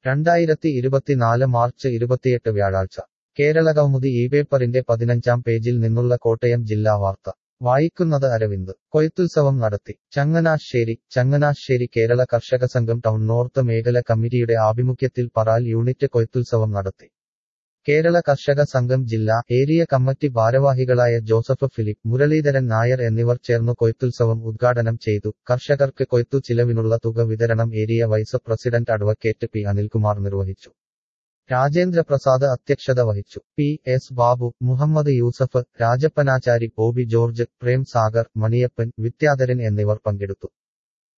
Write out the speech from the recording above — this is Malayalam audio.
രണ്ടായിരത്തി ഇരുപത്തിനാല് മാർച്ച് ഇരുപത്തിയെട്ട് വ്യാഴാഴ്ച കേരള കൗമുദി ഈ പേപ്പറിന്റെ പതിനഞ്ചാം പേജിൽ നിന്നുള്ള കോട്ടയം ജില്ലാ വാർത്ത വായിക്കുന്നത് അരവിന്ദ് കൊയ്ത്തുത്സവം നടത്തി ചങ്ങനാശ്ശേരി ചങ്ങനാശ്ശേരി കേരള കർഷക സംഘം ടൗൺ നോർത്ത് മേഖല കമ്മിറ്റിയുടെ ആഭിമുഖ്യത്തിൽ പറാൽ യൂണിറ്റ് കൊയ്ത്തുത്സവം നടത്തി കേരള കർഷക സംഘം ജില്ലാ ഏരിയ കമ്മിറ്റി ഭാരവാഹികളായ ജോസഫ് ഫിലിപ്പ് മുരളീധരൻ നായർ എന്നിവർ ചേർന്നു കൊയ്ത്തുത്സവം ഉദ്ഘാടനം ചെയ്തു കർഷകർക്ക് കൊയ്ത്തു ചിലവിനുള്ള തുക വിതരണം area vice president advocate P Anilkumar നിർവഹിച്ചു രാജേന്ദ്ര പ്രസാദ് അധ്യക്ഷത വഹിച്ചു പി എസ് ബാബു മുഹമ്മദ് യൂസഫ് രാജപ്പനാചാരി ബോബി ജോർജ് പ്രേം സാഗർ മണിയപ്പൻ വിദ്യാധരൻ എന്നിവർ പങ്കെടുത്തു